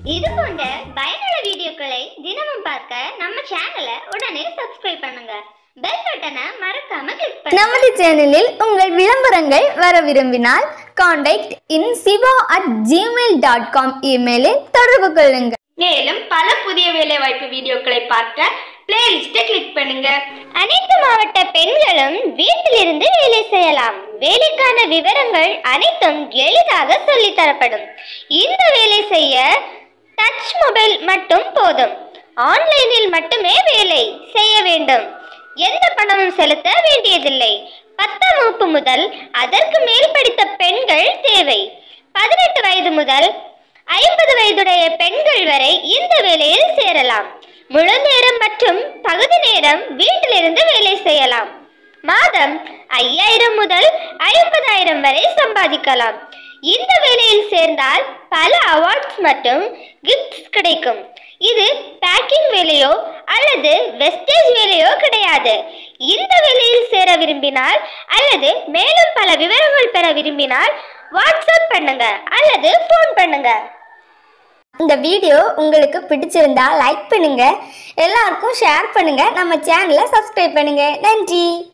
இது போன்ற பயனுள்ள வீடியோக்களை தினமும் பார்க்க நம்ம சேனலை உடனே சப்ஸ்கிரைப் பண்ணுங்க பெல் பட்டனை மறக்காம கிளிக் பண்ணுங்க நமது சேனலில் உங்கள் விளம்பரங்கள் வர விரும்பினால் contact in Siva at Gmail dot com இமெயிலில் தொடர்பு கொள்ளுங்கள் மேலும் பல புதிய வேலைவாய்ப்பு வீடியோக்களை பார்க்க பிளேலிஸ்ட்டை கிளிக் பண்ணுங்க அனைத்து மாவட்ட பெண்களும் வீட்டிலிருந்து வேலை செய்யலாம் வேலைக்கான விவரங்கள் அனைத்தும் எளிதாக சொல்லித் தரப்படும் இந்த வேலை செய்ய டச் மொபைல் மட்டும் போதும் ஆன்லைனில் மட்டுமே வேலை செய்ய வேண்டும் எந்த பணமும் செலுத்த வேண்டியதில்லை பத்தாம் வகுப்பு முதல் அதற்கு மேல் படித்த பெண்கள் தேவை பதினெட்டு வயது முதல் ஐம்பது வயதுடைய பெண்கள் வரை இந்த வேலையில் சேரலாம் முழு நேரம் மற்றும் பகுதி நேரம் வீட்டிலிருந்து வேலை செய்யலாம் மாதம் ஐயாயிரம் முதல் ஐம்பதாயிரம் வரை சம்பாதிக்கலாம் இந்த வேலையில் சேர்ந்தால் பல அவார்ட்ஸ் மற்றும் கிஃப்ட்ஸ் கிடைக்கும் இது பேக்கிங் வேலையோ அல்லது வெஸ்டேஜ் வேலையோ கிடையாது இந்த வேலையில் சேர விரும்பினால் அல்லது மேலும் பல விவரங்கள் பெற விரும்பினால் வாட்ஸ்அப் பண்ணுங்க அல்லது ஃபோன் பண்ணுங்க இந்த வீடியோ உங்களுக்கு பிடிச்சிருந்தா லைக் பண்ணுங்க எல்லாருக்கும் ஷேர் பண்ணுங்க நம்ம சேனலை சப்ஸ்கிரைப் பண்ணுங்க நன்றி